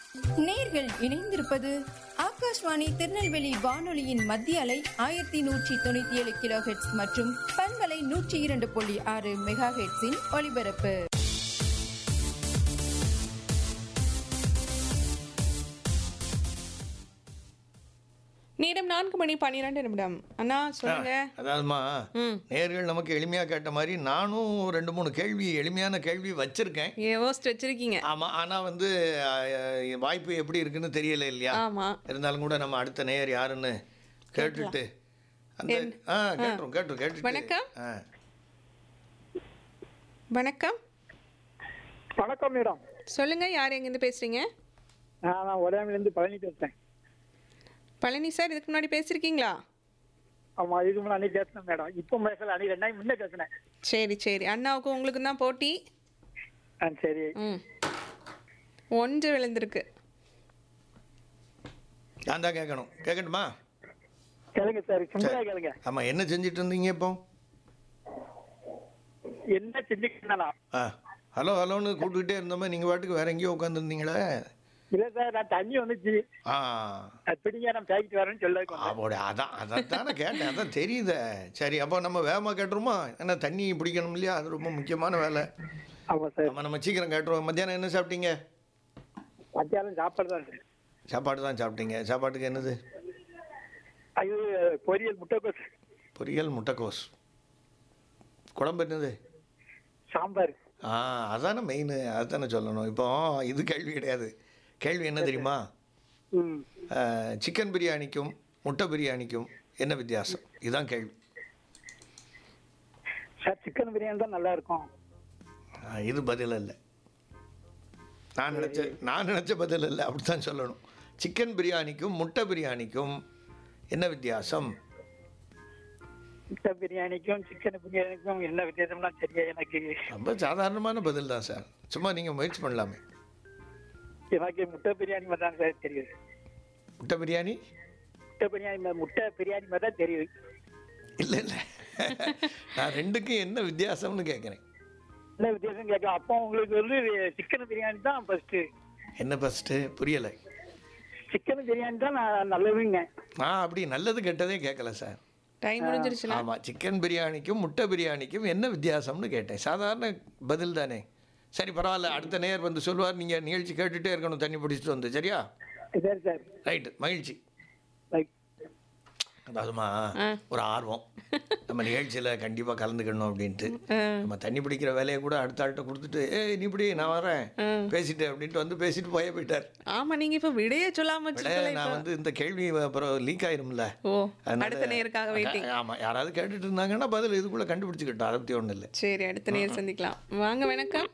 நேர்கள் இணைந்திருப்பது ஆகாஷ்வாணி திருநெல்வேலி வானொலியின் மத்திய அலை ஆயிரத்தி நூற்றி தொண்ணூத்தி ஏழு கிலோ ஹெட்ஸ் மற்றும் பண்பலை நூற்றி இரண்டு புள்ளி ஆறு மெகா ஹெட்ஸின் ஒலிபரப்பு நேரம் நான்கு மணி பன்னிரெண்டு நிமிடம் அண்ணா சொல்லுங்க அதாவதுமா ம் நேர்கள் நமக்கு எளிமையா கேட்ட மாதிரி நானும் ரெண்டு மூணு கேள்வி எளிமையான கேள்வி வச்சிருக்கேன் யோசிச்சு வச்சிருக்கீங்க ஆமா ஆனா வந்து அஹ், வாய்ப்பு எப்படி இருக்குன்னு தெரியல இல்லையா ஆமா இருந்தாலும் கூட நம்ம அடுத்த நேயர் யாருன்னு கேட்டுட்டு அந்த ஆ கேட்டுரும் கேட்டுரும் கேட்டுட்டு வணக்கம். ஆ வணக்கம் வணக்கம் மேடம் சொல்லுங்க யார் எங்கேருந்து பேசுறீங்க நான் உதயமிலேருந்து பழனி பேசுறேன் பழனி சார் இதுக்கு முன்னாடி பேசியிருக்கீங்களா ஆமா இதுக்கு முன்னாடி அன்னைக்கு பேசினேன் மேடம் இப்போ பேசல அன்னைக்கு ரெண்டு நாள் முன்னே பேசினேன் சரி சரி அண்ணாவுக்கும் உங்களுக்கு தான் போட்டி ஆ சரி ம் ஒன்று விழுந்திருக்கு நான் தான் கேட்கணும் கேட்கட்டுமா கேளுங்க சார் சிம்பிளா கேளுங்க ஆமா என்ன செஞ்சுட்டு இருந்தீங்க இப்போ என்ன செஞ்சுக்கிட்டா ஆ ஹலோ ஹலோன்னு கூப்பிட்டுக்கிட்டே இருந்தோமே நீங்கள் பாட்டுக்கு வேற எங்கேயோ உட்காந்துருந்தீங்களே இல்ல சார் நான் தண்ணி வந்துச்சு ஆ அது பிடிங்க நான் பேக்கிட்டு வரேன்னு சொல்லதுக்கு வந்தேன். அப்படி அதான் அதான் தானே கேட்டேன் அதான் தெரியுதே சரி அப்போ நம்ம வேகமாக கேட்டுருமா ஏன்னா தண்ணி பிடிக்கணும் இல்லையா அது ரொம்ப முக்கியமான வேலை ஆமா சார் நம்ம நம்ம சீக்கிரம் கேட்டுருவோம் மத்தியானம் என்ன சாப்பிட்டீங்க மத்தியானம் சாப்பாடு தான் சார் சாப்பாடு தான் சாப்பிட்டீங்க சாப்பாட்டுக்கு என்னது அது பொரியல் முட்டைக்கோஸ் பொரியல் முட்டைக்கோஸ் குழம்பு என்னது சாம்பார் ஆ அதானே மெயின் அதுதானே சொல்லணும் இப்போ இது கேள்வி கிடையாது கேள்வி என்ன தெரியுமா ம் சிக்கன் பிரியாணிக்கும் முட்டை பிரியாணிக்கும் என்ன வித்தியாசம் இதுதான் கேள்வி சார் சிக்கன் பிரியாணி தான் நல்லா இருக்கும் ஆ, இது பதில் இல்லை நான் நினச்ச நான் நினச்ச பதில் இல்லை அப்படித்தான் சொல்லணும் சிக்கன் பிரியாணிக்கும் முட்டை பிரியாணிக்கும் என்ன வித்தியாசம் முட்டை பிரியாணிக்கும் சிக்கன் பிரியாணிக்கும் என்ன வித்தியாசம்னா சரியா எனக்கு ரொம்ப சாதாரணமான பதில் தான் சார் சும்மா நீங்கள் முயற்சி பண்ணலாமே எனக்கு முட்டை பிரியாணி மாதிரி தான் சார் தெரியுது முட்டை பிரியாணி முட்டை பிரியாணி மா- முட்டை பிரியாணி மாதிரி தான் தெரியுது இல்லை இல்லை நான் ரெண்டுக்கும் என்ன வித்தியாசம்னு கேட்குறேன் என்ன வித்தியாசம் கேட்க அப்போ உங்களுக்கு வந்து சிக்கன் பிரியாணி தான் ஃபர்ஸ்ட் என்ன ஃபஸ்ட்டு புரியலை சிக்கன் பிரியாணி தான் நான் நல்லதுங்க நான் அப்படி நல்லது கெட்டதே கேட்கல சார் டைம் முடிஞ்சிருச்சுல ஆமாம் சிக்கன் பிரியாணிக்கும் முட்டை பிரியாணிக்கும் என்ன வித்தியாசம்னு கேட்டேன் சாதாரண பதில் தானே சரி பரவாயில்ல அடுத்த நேர் வந்து சொல்லுவார் நீங்கள் நிகழ்ச்சி கேட்டுகிட்டே இருக்கணும் தண்ணி பிடிச்சிட்டு வந்து சரியா சரி சார் ரைட்டு மகிழ்ச்சி லைக் அதாவதுமா ஆ. ஒரு ஆர்வம் நம்ம நிகழ்ச்சியில் கண்டிப்பாக கலந்துக்கணும் அப்படின்ட்டு ஆ. நம்ம தண்ணி பிடிக்கிற வேலையை கூட அடுத்த ஆள்கிட்ட கொடுத்துட்டு ஏய் நீ இப்படி நான் வரேன் பேசிட்டு அப்படின்ட்டு வந்து பேசிட்டு போயே போயிட்டார் ஆமா நீங்க இப்ப விடைய சொல்லாம விட வச்சிருக்கல நான் வந்து இந்த கேள்வி அப்புறம் லீக் ஆயிரும்ல ஓ அதனால- அடுத்த நேருக்காக வெயிட்டிங் ஆமாம் யாராவது கேட்டுட்டு இருந்தாங்கன்னா பதில் இதுக்குள்ளே கண்டுபிடிச்சிக்கிட்டோம் அதை பற்றி ஒன்றும் இல்லை சரி அடுத்த நேர் சந்திக்கலாம் வாங்க வணக்கம்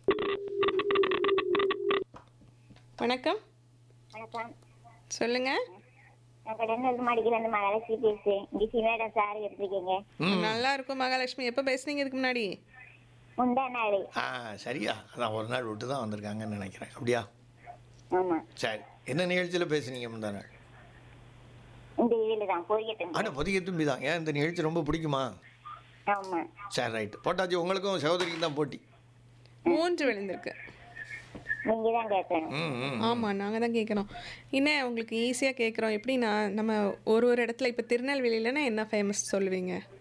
வணக்கம் வணக்கம் சொல்லுங்க நான் கடந்து மாடிக்கு வந்து மகாலட்சுமி பேசுறேன் டிசி மேடம் சார் எப்படி இருக்கீங்க நல்லா இருக்கும் மகாலட்சுமி எப்ப பேசுனீங்க இதுக்கு முன்னாடி முந்தா நாள் ஆ சரியா அதான் ஒரு நாள் விட்டு தான் வந்திருக்காங்கன்னு நினைக்கிறேன் அப்படியா ஆமா சரி என்ன நிகழ்ச்சியில் பேசுனீங்க முந்தா நாள் இந்த இதுல தான் போய்கிட்டு ஆனால் பொதிகை தும்பி தான் ஏன் இந்த நிகழ்ச்சி ரொம்ப பிடிக்குமா ஆமா சரி ரைட்டு போட்டாச்சு உங்களுக்கும் சகோதரிக்கு தான் போட்டி மூன்று விழுந்திருக்கு நீங்க தான் கேட்கணும் ம் ம் ஆமா நாங்க தான் கேட்குறோம் என்ன உங்களுக்கு ஈஸியா கேட்குறோம் எப்படின்னா நம்ம ஒரு ஒரு இடத்துல இப்போ திருநெல்வேலியிலனா என்ன ஃபேமஸ் சொல்லுவீங்க